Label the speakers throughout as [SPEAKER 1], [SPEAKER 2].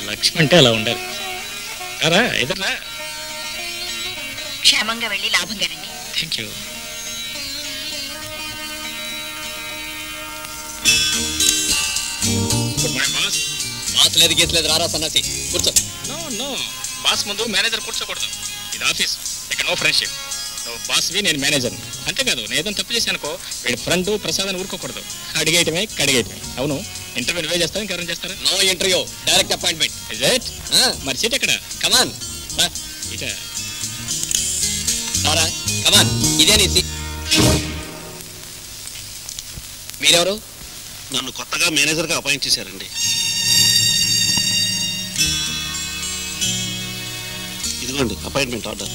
[SPEAKER 1] లక్ష్మి అంటే అలా ఉండాలి రా ఎదురా
[SPEAKER 2] క్షేమంగా వెళ్ళి లాభంగా రండి
[SPEAKER 1] thank you good morning boss
[SPEAKER 3] boss లేదు గీస్ లేదు రారా సన్నాసి కూర్చో
[SPEAKER 1] నో నో బాస్ ముందు మేనేజర్ కూర్చోకూడదు ఇది ఆఫీస్ ఇక నో ఫ్రెండ్షిప్ నువ్వు బాస్వి నేను మేనేజర్ అంతేకాదు నేను ఏదైనా తప్పు చేశాను అనుకో వీడి ఫ్రెండ్ ప్రసాద్ అని ఊరుకోకూడదు అడిగేయటమే కడిగేయటమే అవును ఇంటర్వ్యూ నువ్వే చేస్తావు ఇంకెవరైనా చేస్తారా
[SPEAKER 3] no interview direct appointment
[SPEAKER 1] is it మరి సీట్ ఎక్కడ
[SPEAKER 3] కమాన్
[SPEAKER 1] ఇట
[SPEAKER 3] రారా కమాన్ ఇదే నీ సీ మీరెవరు
[SPEAKER 4] నన్ను కొత్తగా మేనేజర్గా అపాయింట్ చేశారండి ఇదిగోండి అపాయింట్మెంట్ ఆర్డర్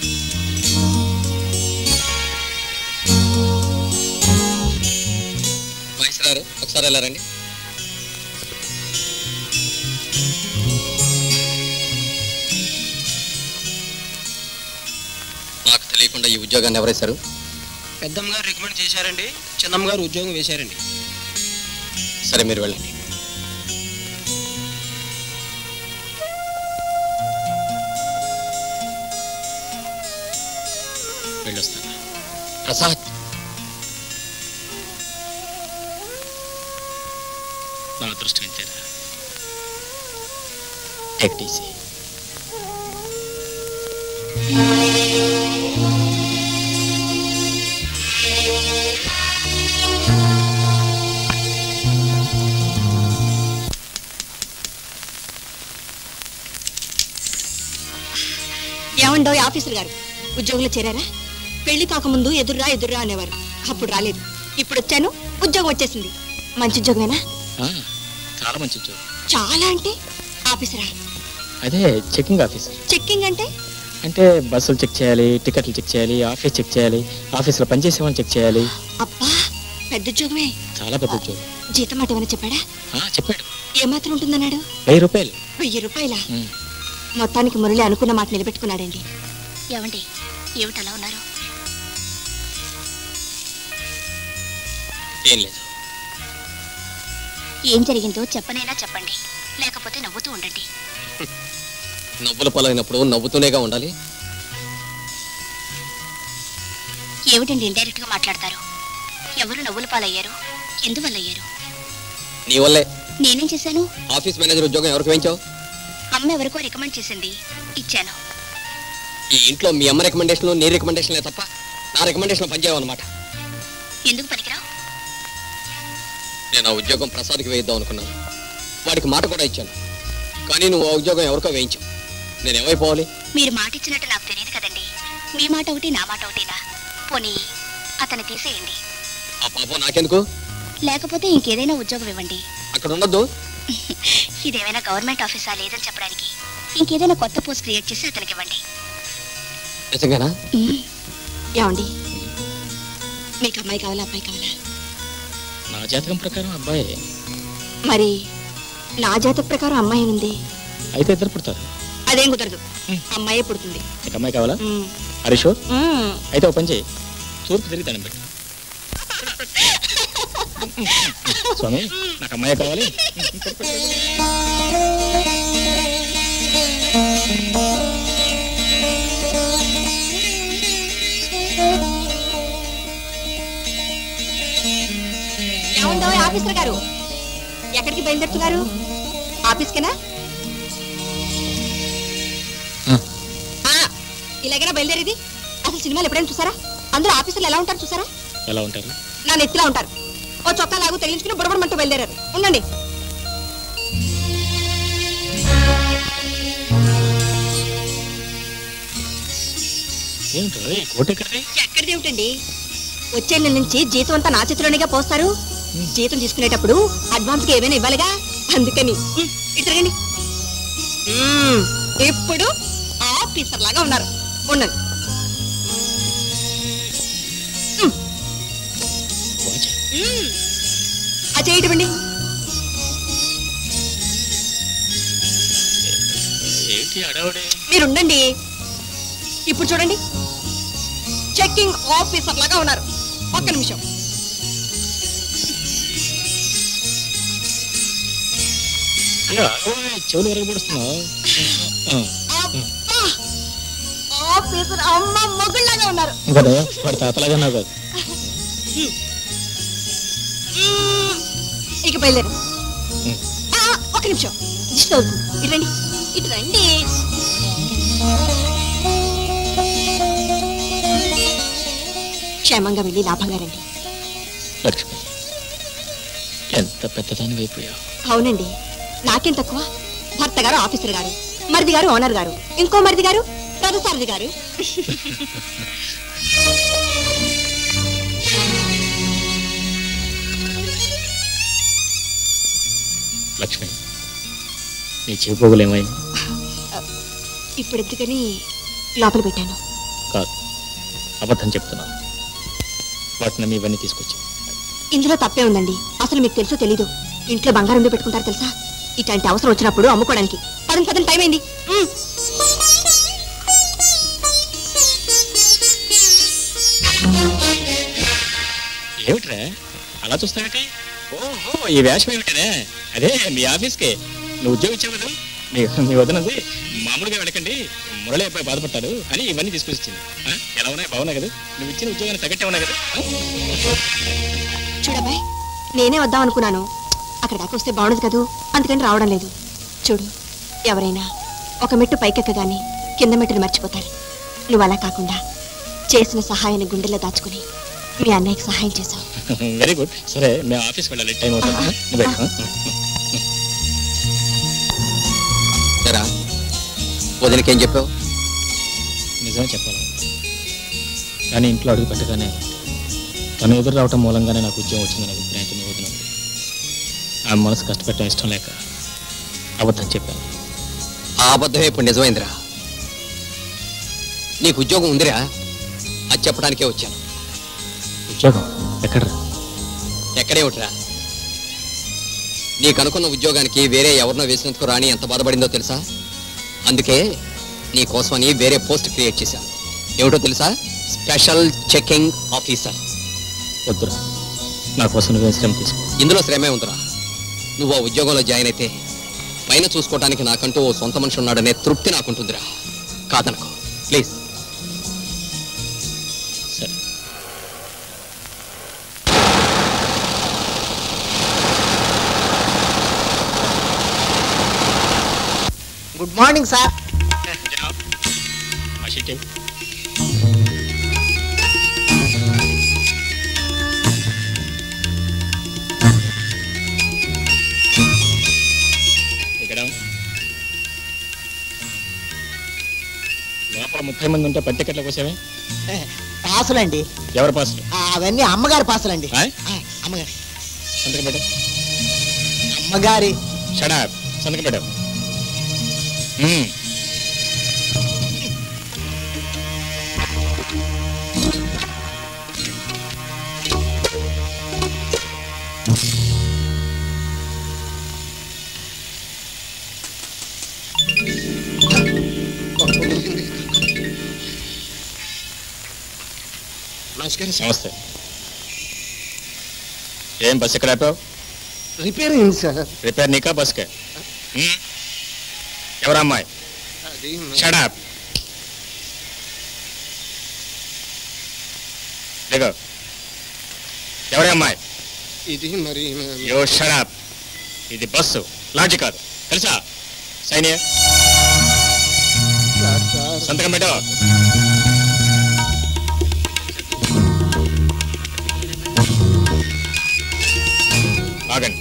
[SPEAKER 3] మహేష్ గారు ఒకసారి వెళ్ళారండి నాకు తెలియకుండా ఈ ఉద్యోగాన్ని ఎవరేశారు
[SPEAKER 5] పెద్దమ్మ గారు రికమెండ్ చేశారండి చిన్నమ్మ గారు ఉద్యోగం వేశారండి
[SPEAKER 3] సరే మీరు వెళ్ళండి
[SPEAKER 1] వెళ్ళొస్తాను
[SPEAKER 3] ప్రసాద్
[SPEAKER 1] నా అదృష్టం ఇంతేనా
[SPEAKER 3] టేక్ ఈజీ
[SPEAKER 2] ఏమండో ఆఫీసర్ గారు ఉద్యోగంలో చేరారా పెళ్లి కాకముందు ఎదుర్రా ఎదుర్రా అనేవారు అప్పుడు రాలేదు ఇప్పుడు వచ్చాను ఉద్యోగం వచ్చేసింది మంచి ఉద్యోగమేనా
[SPEAKER 1] ఆ, చాలా మంచి ఉద్యోగం
[SPEAKER 2] చాలా అంటే ఆఫీసరా
[SPEAKER 1] అదే చెకింగ్ ఆఫీసర్
[SPEAKER 2] చెక్కింగ్ అంటే
[SPEAKER 1] అంటే బస్సులు చెక్ చేయాలి టికెట్లు చెక్ చేయాలి ఆఫీస్ చెక్ చేయాలి ఆఫీస్లో పనిచేసే వాళ్ళని చెక్ చేయాలి
[SPEAKER 2] అబ్బా పెద్ద ఉద్యోగమే
[SPEAKER 1] చాలా పెద్ద ఉద్యోగం
[SPEAKER 2] జీతం మాట ఏమైనా చెప్పాడా
[SPEAKER 1] ఆ, చెప్పాడు
[SPEAKER 2] ఏమాత్రం ఉంటుందన్నాడు
[SPEAKER 1] వెయ్యి రూపాయలు
[SPEAKER 2] వెయ్యి రూపాయల
[SPEAKER 1] ఉమ్.
[SPEAKER 2] మొత్తానికి మురళి అనుకున్న మాట నిలబెట్టుకున్నాడండి
[SPEAKER 6] ఏమండి ఏమిటి అలా ఉన్నారు
[SPEAKER 3] ఏం లేదు
[SPEAKER 6] ఏం జరిగిందో చెప్పనైనా చెప్పండి లేకపోతే నవ్వుతూ ఉండండి
[SPEAKER 3] నవ్వుల పాలైనప్పుడు నవ్వుతూనేగా ఉండాలి
[SPEAKER 6] ఏమిటండి ఇండైరెక్ట్ గా మాట్లాడతారు ఎవరు నవ్వుల పాలయ్యారు ఎందువల్ల అయ్యారు
[SPEAKER 3] నీ వల్లే
[SPEAKER 6] నేనేం చేశాను
[SPEAKER 3] ఆఫీస్ మేనేజర్ ఉద్యోగం ఎవరికి వేయించావు
[SPEAKER 6] అమ్మ ఎవరికో రికమెండ్ చేసింది ఇచ్చాను
[SPEAKER 3] ఈ ఇంట్లో మీ అమ్మ రికమెండేషన్లు నీ రికమెండేషన్లే తప్ప నా రికమెండేషన్ పనిచేయవు అనమాట
[SPEAKER 6] ఎందుకు పనికిరావు
[SPEAKER 3] నేను ఆ ఉద్యోగం ప్రసాద్కి వేయిద్దాం అనుకున్నాను వాడికి మాట కూడా ఇచ్చాను కానీ నువ్వు ఆ ఉద్యోగం ఎవరికో వేయించావు నేను ఏమైపోవాలి
[SPEAKER 6] మీరు మాట ఇచ్చినట్టు నాకు తెలియదు కదండి మీ మాట ఒకటి నా మాట ఒకటినా పోనీ అతన్ని తీసేయండి
[SPEAKER 3] ఆ పాపం నాకెందుకు
[SPEAKER 6] లేకపోతే ఇంకేదైనా ఉద్యోగం ఇవ్వండి
[SPEAKER 3] అక్కడ ఉండొద్దు
[SPEAKER 6] ఇదేమైనా గవర్నమెంట్ ఆఫీసా లేదని చెప్పడానికి ఇంకేదైనా కొత్త పోస్ట్ క్రియేట్ చేసి అతనికి ఇవ్వండి
[SPEAKER 3] నిజంగానా
[SPEAKER 2] ఏమండి మీకు అమ్మాయి కావాలా అబ్బాయి కావాలా
[SPEAKER 1] నా జాతకం ప్రకారం అబ్బాయి
[SPEAKER 2] మరి నా జాతక ప్రకారం అమ్మాయి ఉంది
[SPEAKER 1] అయితే ఇద్దరు పుడతారు
[SPEAKER 2] అదేం కుదరదు అమ్మాయే పుడుతుంది
[SPEAKER 1] నీకు అమ్మాయి కావాలా
[SPEAKER 2] మ్మ్.
[SPEAKER 1] హరీషో
[SPEAKER 2] మ్మ్.
[SPEAKER 1] అయితే ఓ పని చేయి తూర్పు తిరిగి దండం పెట్టు స్వామి నాకు అమ్మాయి కావాలి
[SPEAKER 2] ఏముందో ఆఫీసర్ గారు ఎక్కడికి బయలుదేరుతున్నారు ఆఫీస్కేనా ఆ, ఇలాగైనా బయలుదేరేది అసలు సినిమాలు ఎప్పుడైనా చూసారా అందరూ ఆఫీసర్లు ఎలా ఉంటారు చూసారా
[SPEAKER 1] ఎలా ఉంటారు
[SPEAKER 2] నా నెత్తిలా ఉంటారు ఓ చొక్కా లాగు తగిలించుకుని బుడబడమంటూ బయలుదేరారు ఉండండి
[SPEAKER 1] ఏంటో ఈ కోట ఎక్కడిది
[SPEAKER 2] ఎక్కడిది ఏమిటండి వచ్చే నెల నుంచి జీతం అంతా నా చేతిలోనేగా పోస్తారు జీతం తీసుకునేటప్పుడు అడ్వాన్స్ గా ఏమైనా ఇవ్వాలిగా అందుకని ఉమ్, ఇటు తిరగండి ఉమ్, ఇప్పుడు ఆఫీసర్ లాగా ఉన్నారు ఉండండి ఉమ్. ఉమ్. ఆ చేయటండి
[SPEAKER 1] ఏంటి అడవుడే
[SPEAKER 2] మీరు ఉండండి ఇప్పుడు చూడండి చెక్కింగ్ ఆఫీసర్ లాగా ఉన్నారు ఒక్క నిమిషం
[SPEAKER 1] ఏ, ఆగవా, చెవులు విరగబడుతున్నావు
[SPEAKER 2] అబ్బా! ఆఫీసర్ అమ్మ మొగుళ్ళగా ఉన్నారు
[SPEAKER 1] ఇంకా వాడి తాతలాగా నాకు కాదు
[SPEAKER 2] మ్మ్. ఇక బయలుదేరు
[SPEAKER 1] మ్మ్.
[SPEAKER 2] ఆ, ఒక నిమిషం దిష్టి అవుతుంది ఇటు రండి ఇటు రండి క్షేమంగా వెళ్ళి లాభంగా రండి
[SPEAKER 1] లక్ష్మి ఎంత పెద్దదాని అయిపోయావు
[SPEAKER 2] అవునండి నాకేం తక్కువ భర్త గారు ఆఫీసర్ గారు మరిది గారు ఓనర్ గారు ఇంకో మరిది గారు రథసారథి గారు
[SPEAKER 1] లక్ష్మి నీ చెవిపోగులు ఏమై
[SPEAKER 2] ఇప్పుడు ఎందుకని లోపల పెట్టాను
[SPEAKER 1] కాదు అబద్ధం చెప్తున్నాను వాటిని మీ ఇవన్నీ తీసుకొచ్చి
[SPEAKER 2] ఇందులో తప్పే ఉందండి అసలు మీకు తెలుసో తెలీదు ఇంట్లో బంగారం ఎందుకు పెట్టుకుంటారు తెలుసా ఇట్లాంటి అవసరం వచ్చినప్పుడు అమ్ముకోవడానికి పదండి పదండి టైం అయింది మ్మ్.
[SPEAKER 1] ఏమిట్రా అలా చూస్తావేంటి ఓహో ఈ వేషం ఏమిటనే అదే మీ ఆఫీస్కే నువ్వు ఉద్యోగం ఇచ్చావు కదా మీ మీ వదనది మామూలుగా వెళ్ళకండి మురళి అబ్బాయి బాధపడతాడు అని ఇవన్నీ తీసుకొచ్చింది ఆ? ఎలా ఉన్నాయి బాగున్నాయి కదా నువ్వు ఇచ్చిన ఉద్యోగాన్ని తగ్గట్టే ఉన్నాయి కదా ఆ?
[SPEAKER 2] చూడబాయ్ నేనే వద్దాం అనుకున్నాను అక్కడ దాకా వస్తే బాగుండదు కదూ అందుకని రావడం లేదు చూడు ఎవరైనా ఒక మెట్టు పైకెక్కగానే కింద మెట్టును మర్చిపోతారు నువ్వు అలా కాకుండా చేసిన సహాయాన్ని గుండెల్లో దాచుకుని మీ అన్నయ్యకి సహాయం చేశావు
[SPEAKER 1] వెరీ గుడ్ సరే మేము ఆఫీస్కి వెళ్ళాలి టైం అవుతుంది ఆ? నువ్వు వెళ్ళు, ఆ?
[SPEAKER 3] సరా వదినకేం చెప్పావు
[SPEAKER 1] నిజమే చెప్పాలి కానీ ఇంట్లో అడుగు పెట్టగానే తను ఎదురు రావటం మూలంగానే నాకు ఉద్యోగం వచ్చిందని అభిప్రాయంతో మీ వదిన ఉంది. ఆమె మనసు కష్టపెట్టడం ఇష్టం లేక అబద్ధం చెప్పాను
[SPEAKER 3] ఆ అబద్ధమే ఇప్పుడు నిజమైందిరా నీకు ఉద్యోగం ఉందిరా అది చెప్పడానికే వచ్చాను
[SPEAKER 1] ఉద్యోగం ఎక్కడ్రా
[SPEAKER 3] ఎక్కడే ఒకటిరా నీకు అనుకున్న ఉద్యోగానికి వేరే ఎవరినో వేసినందుకు రాణి ఎంత బాధపడిందో తెలుసా అందుకే నీ కోసమని వేరే పోస్ట్ క్రియేట్ చేశాను ఏమిటో తెలుసా స్పెషల్ చెకింగ్ ఆఫీసర్
[SPEAKER 1] వద్దురా నా కోసం నువ్వే శ్రమ తీసుకో
[SPEAKER 3] ఇందులో శ్రమే ఉందిరా నువ్వు ఆ ఉద్యోగంలో జాయిన్ అయితే పైన చూసుకోవడానికి నాకంటూ ఓ సొంత మనిషి ఉన్నాడనే తృప్తి నాకుంటుందిరా కాదనుకో ప్లీజ్
[SPEAKER 1] సరే
[SPEAKER 5] గుడ్ మార్నింగ్ సార్
[SPEAKER 1] ఆ షీట్ ఇవ్వు. ఇక్కడ లోపల ముప్పై మంది ఉంటే పత్తికట్ల కోసమే
[SPEAKER 5] పాసులండి
[SPEAKER 1] ఎవరి పాసులు
[SPEAKER 5] ఆ, అవన్నీ అమ్మగారి పాసులండి
[SPEAKER 1] ఆయ్?
[SPEAKER 5] ఆ, అమ్మగారి
[SPEAKER 1] సంతకం పెట్టు
[SPEAKER 5] అమ్మగారి
[SPEAKER 1] షడా సంతకం పెట్టు మ్మ్.
[SPEAKER 5] నమస్కారం
[SPEAKER 1] నమస్తే ఏం బస్ ఎక్కడ ఆపావు
[SPEAKER 5] రిపేర్ అయింది సార్
[SPEAKER 1] రిపేర్ నీకా బస్కే మ్మ్. ఎవరా అమ్మాయి
[SPEAKER 5] అది
[SPEAKER 1] షడాప్ దిగో ఎవరే అమ్మాయి
[SPEAKER 5] ఇది మరి
[SPEAKER 1] యో షడాప్ ఇది బస్సు లాడ్జి కాదు తెలుసా సైనియ
[SPEAKER 5] సార్ సార్
[SPEAKER 1] సంతకం పెట్టు ఆగండి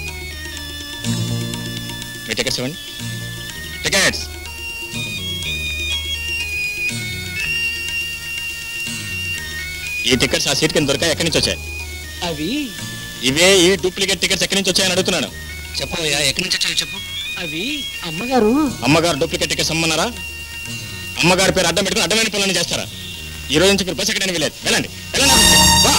[SPEAKER 1] మీ టికెట్స్ ఇవ్వండి టికెట్స్ ఈ టికెట్స్ ఆ సీట్ కింద దొరికా ఎక్కడి నుంచి వచ్చాయి
[SPEAKER 5] అవి
[SPEAKER 1] ఇవే ఈ డూప్లికేట్ టికెట్స్ ఎక్కడి నుంచి వచ్చాయని అడుగుతున్నాను
[SPEAKER 3] చెప్పవయ్యా ఎక్కడి నుంచి వచ్చావు చెప్పు
[SPEAKER 5] అవి అమ్మగారు
[SPEAKER 1] అమ్మగారు డూప్లికేట్ టికెట్స్ అమ్మన్నారా అమ్మగారి పేరు అడ్డం పెట్టుకుని అడ్డమైన పనులను చేస్తారా ఈ రోజు నుంచి మీరు బస్ ఎక్కడానికి వెళ్ళేది వెళ్ళండి వెళ్ళండి వా.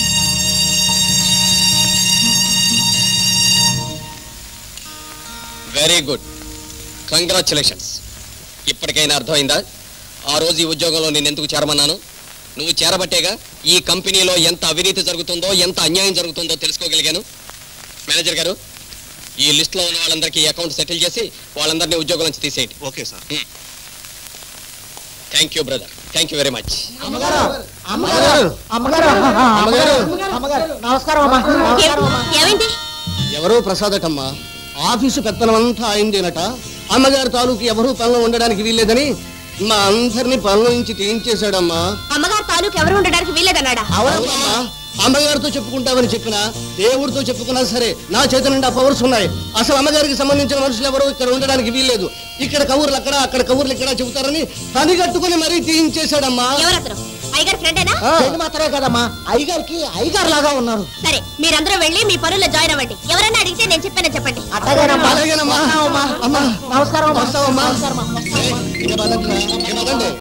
[SPEAKER 3] వెరీ గుడ్ కంగ్రాచులేషన్స్ ఇప్పటికైనా అర్థమైందా ఆ రోజు ఈ ఉద్యోగంలో నేను ఎందుకు చేరమన్నాను నువ్వు చేరబట్టేగా ఈ కంపెనీలో ఎంత అవినీతి జరుగుతుందో ఎంత అన్యాయం జరుగుతుందో తెలుసుకోగలిగాను మేనేజర్ గారు ఈ లిస్ట్ లో ఉన్న వాళ్ళందరికీ అకౌంట్ సెటిల్ చేసి వాళ్ళందరినీ ఉద్యోగం నుంచి తీసేయండి
[SPEAKER 4] okay sir
[SPEAKER 3] thank you brother thank you very much
[SPEAKER 2] ఏమైంది
[SPEAKER 7] ఎవరో ప్రసాదటమ్మా ఆఫీసు పెత్తనమంతా అయిందేనట అమ్మగారి తాలూకు ఎవరూ పనులు ఉండడానికి వీల్లేదని మా అందరినీ పనుల నుంచి తీయించేశాడమ్మా
[SPEAKER 2] అమ్మగారు తాలూకు ఎవరు ఉండడానికి వీల్లేదన్నాడా
[SPEAKER 7] అవునమ్మా అమ్మగారితో చెప్పుకుంటామని చెప్పినా దేవుడితో చెప్పుకున్నా సరే నా చేత నిండా పవర్స్ ఉన్నాయి అసలు అమ్మగారికి సంబంధించిన మనుషులు ఎవరు ఇక్కడ ఉండడానికి వీల్లేదు ఇక్కడ కబుర్లు అక్కడ అక్కడ కబుర్లు ఇక్కడ చెబుతారని పని కట్టుకుని మరీ తీయించేశాడమ్మా
[SPEAKER 2] ఎవరతను అయ్యగారు ఫ్రెండేనా
[SPEAKER 7] మాత్రమే కదమ్మా అయ్యగారికి అయ్యగారు లాగా ఉన్నారు
[SPEAKER 2] సరే మీరందరూ వెళ్ళి మీ పనుల్లో జాయిన్ అవ్వండి ఎవరైనా అడిగితే నేను చెప్పానని చెప్పండి
[SPEAKER 7] అలాగేనమ్మా అమ్మా నమస్కారం వస్తావమ్మా ఏ, ఇక పదండి రా. ఇక పదండి